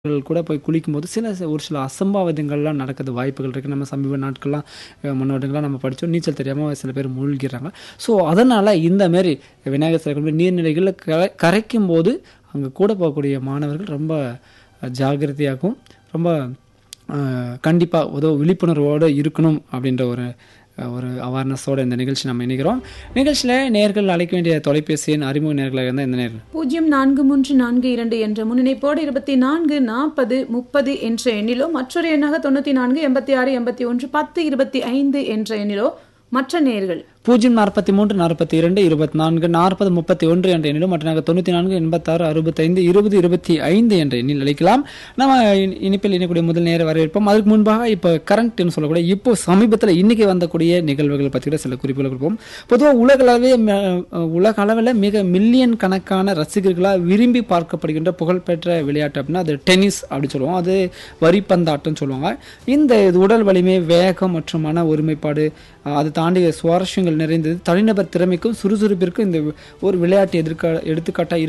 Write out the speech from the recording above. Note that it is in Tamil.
மாணவர்கள் கூட போய் குளிக்கும்போது சில ச- ஒரு சில அசம்பாவிதங்கள்லாம் நடக்குது வாய்ப்புகள் இருக்குது நம்ம சமீப நாட்கள்லாம் அஹ், முன்னோட்டங்கள்லாம் நம்ம படித்தோம் நீச்சல் தெரியாமல் சில பேர் மூழ்கிறாங்க ஸோ அதனால் இந்த மாதிரி விநாயகர் சிலை கொண்டு போய் நீர்நிலைகளில் கரை கரைக்கும் போது அங்கே கூட போகக்கூடிய மாணவர்கள் ரொம்ப அஹ், ஜாக்கிரதையாகவும் ரொம்ப கண்டிப்பாக உதவ விழிப்புணர்வோடு இருக்கணும் அப்படின்ற ஒரு அஹ், ஒரு அவேர்னஸோட இந்த நிகழ்ச்சி நம்ம இணைக்கிறோம் நிகழ்ச்சியில் நேர்கள் அழைக்க வேண்டிய தொலைபேசி எண் அறிமுக நேர்களாக இருந்தால் இந்த நேர்கள் பூஜ்ஜியம் நான்கு மூன்று நான்கு இரண்டு என்ற முன்னிணைப்போடு இருபத்தி நான்கு நாற்பது முப்பது என்ற எண்ணிலோ மற்றொரு எண்ணாக தொண்ணூற்றி நான்கு எண்பத்தி ஆறு எண்பத்தி ஒன்று பத்து இருபத்தி ஐந்து என்ற எண்ணிலோ மற்ற நேர்கள் பூஜ்ஜியம் நாற்பத்தி மூன்று நாற்பத்தி இரண்டு இருபத்தி நான்கு நாற்பது முப்பத்தி ஒன்று என்ற எண்ணிலும் மற்ற தொண்ணூற்றி நான்கு எண்பத்தாறு அறுபத்தைந்து இருபது இருபத்தி ஐந்து என்ற எண்ணில் அழைக்கலாம் நம்ம இனி- இனிப்பில் இணைக்கூடிய முதல் நேர வரவேற்போம் அதுக்கு முன்பாக இப்போ கரண்ட்னு சொல்லக்கூடிய இப்போ சமீபத்தில் இன்னைக்கு வந்தக்கூடிய நிகழ்வுகள் பற்றி கூட சில குறிப்புகளை கொடுப்போம் பொதுவாக உலக அளவே ம- உலக அளவில் மிக மில்லியன் கணக்கான ரசிகர்களால் விரும்பி பார்க்கப்படுகின்ற புகழ்பெற்ற விளையாட்டு அப்படின்னா அது டென்னிஸ் அப்படி சொல்லுவோம் அது வரிப்பந்தாட்டம்னு சொல்லுவாங்க இந்த இது உடல் வலிமை வேகம் மற்றும் மன ஒருமைப்பாடு அஹ், அது தாண்டிய சுவாரஸ்யங்கள் நிறைந்தது தனிநபர் திறமைக்கும் சுறுசுறுப்பிற்கும் இந்த ஒரு விளையாட்டு எதிர்கா எடுத்துக்காட்டாக